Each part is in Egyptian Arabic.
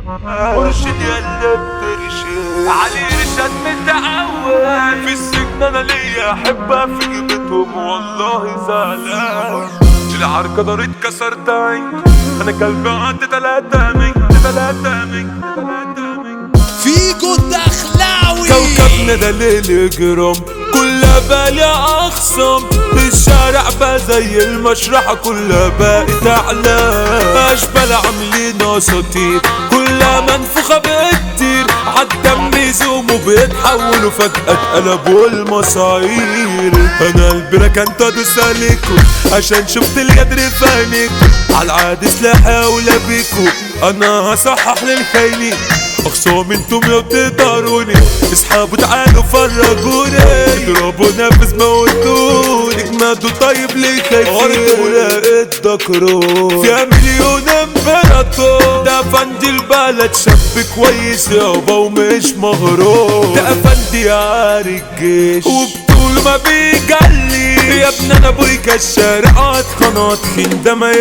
مرشد يلا بترشد علي رشاد متعود في السجن انا ليا احبها في جبتهم والله زعلان العركة دار اتكسرت عين انا قلبي عدى تلاتة من تلاتة من تلاتة من فيجو الدخلاوي كوكبنا ده ليل جرام كلها بالي اخصم الشارع بقى زي المشرحة كلها بقت اعلام اشبال عاملين اساطير كلها منفوخة بكتير عالدم بيزوموا بيتحولوا فجأة اتقلبوا المصاير انا قلبي ركنت ادوس عليكم عشان شفت القدر في عينيكم عالعادي سلاحي اولى بيكم انا هصحح للخاينين اخصام انتم لو تقدروني اسحبوا تعالوا فرجوني اضربوا نفس موتوني اجمدوا طيب ليه خايفين ولا الدكرون فيها مليون امبراطور ده افندي البلد شاب كويس يابا ومش مغرور ده افندي عاري الجيش وبطول ما بيجلي يا ابن انا ابويك الشارع اتخنط خين ده ما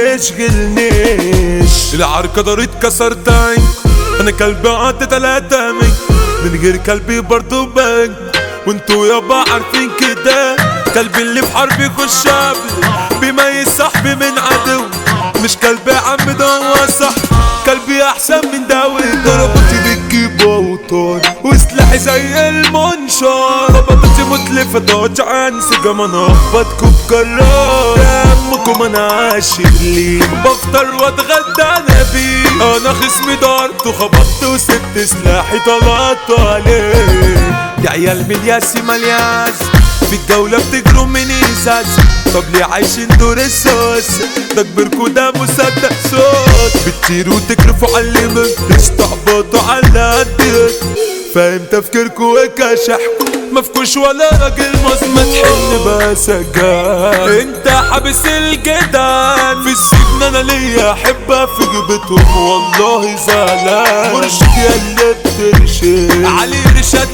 يشغلنيش العركة دار اتكسرت عين انا كلبي عدى تلاتة من من غير كلبي برضو بنك وانتوا يابا عارفين كده كلبي اللي في حرب يخش قبل بيميز صاحبي من عدو مش كلبي يا عم ده هو صح كلبي احسن من ده ضربتي بالجيب وطار وسلاحي زي المنشار خبطتي متلفة ضاج عن سجم انا اخبطكوا بكرار دمكم انا عاشق ليه بفطر واتغدى انا بيه انا خصمي دارت وخبطت وسبت سلاحي طلعت عليه يا عيال ملياسي ملياس في الجولة بتجروا من ازاز طب ليه عايشين دور السوس ده كبركوا ده مصدق صوت بتطيروا تكرفوا على اللي من تستعبطوا على قدك فاهم تفكيركوا وكشحكوا مفكوش ولا راجل مظبوط تحن بقى سجان انت حابس الجدال في السجن انا ليا احبها في جبتهم والله زعلان مرشد يا اللي بترشد علي رشاد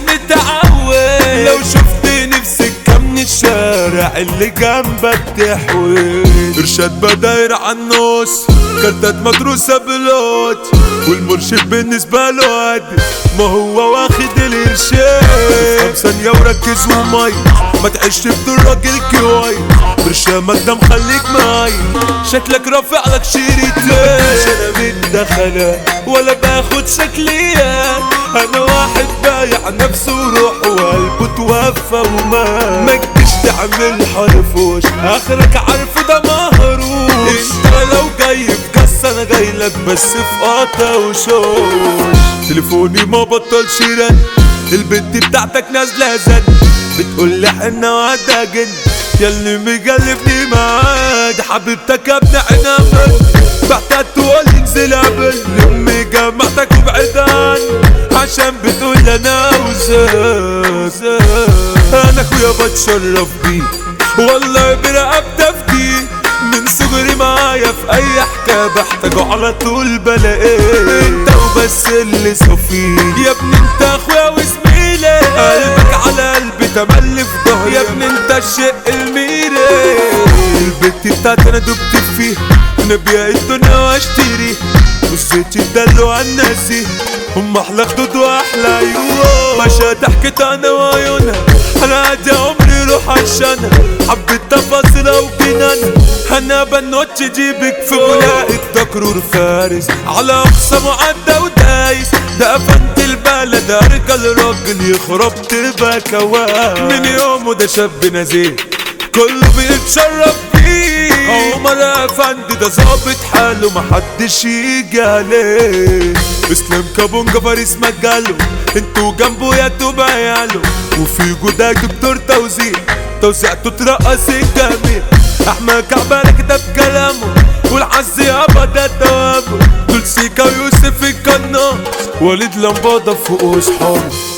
متعود لو شفتني في سكه من الشارع اللي جنبك تحوي ارشاد بداير على النص كارتات مدروسة بلوت والمرشد بالنسبة له عادي ما هو واخد الارشاد ثانية وركز ومي ما تعيش بدون راجل كوي برشامك ده مخليك معي شكلك رافع لك شريطين مش انا متدخلة ولا باخد شكليات انا واحد بايع نفسه وروحه وقلبه توفى ومات ما تجيش تعمل حرفوش اخرك عارفه ده مهروش انت لو جاي في كاس انا جاي لك بس في قطع وشوش تليفوني ما بطلش رن البنت بتاعتك نازله زن بتقول لي حنا وعدا جن ياللي مجلفني معاك حبيبتك يا ابن عنامك بعتها تقول لي انزل قبل امي جمعتك وبعد عني عشان بتقول انا وزاك انا اخويا بتشرف بيه والله برقبتك فيه من صغري معايا في اي حكايه بحتاجه على طول بلاقيه انت وبس اللي صفي يا ابني انت اخويا وزميلي قلبك على قلبي تملي في ظهري يا ابني انت الشق الميري البت بتاعتي انا دبت فيها انا بيع الدنيا واشتري بصيتي الدلو على الناسي هم احلى خدود واحلى عيون مشى ضحكت انا وعيونها انا عادي عمري روح عشانها حبيت تفاصيلها وجنانها انا بنوت جيبك في ملاقي التكرور فارس على اقصى معدى ودايس ده افنت البلد ارجل راجل يخرب تبقى كوان من يومه ده شاب نزيه كله بيتشرف بيه عمر افندي ده ظابط حاله محدش يجي عليه اسلام كابونجا فارس مجاله انتوا جنبه يا توبا عياله وفي جودك دكتور توزيع توزيعته ترقص الجميع احمد كعبانة كتب كلامه والعز يابا ده توابه دول سيكا ويوسف القناص وليد لمبادة فوق اصحابه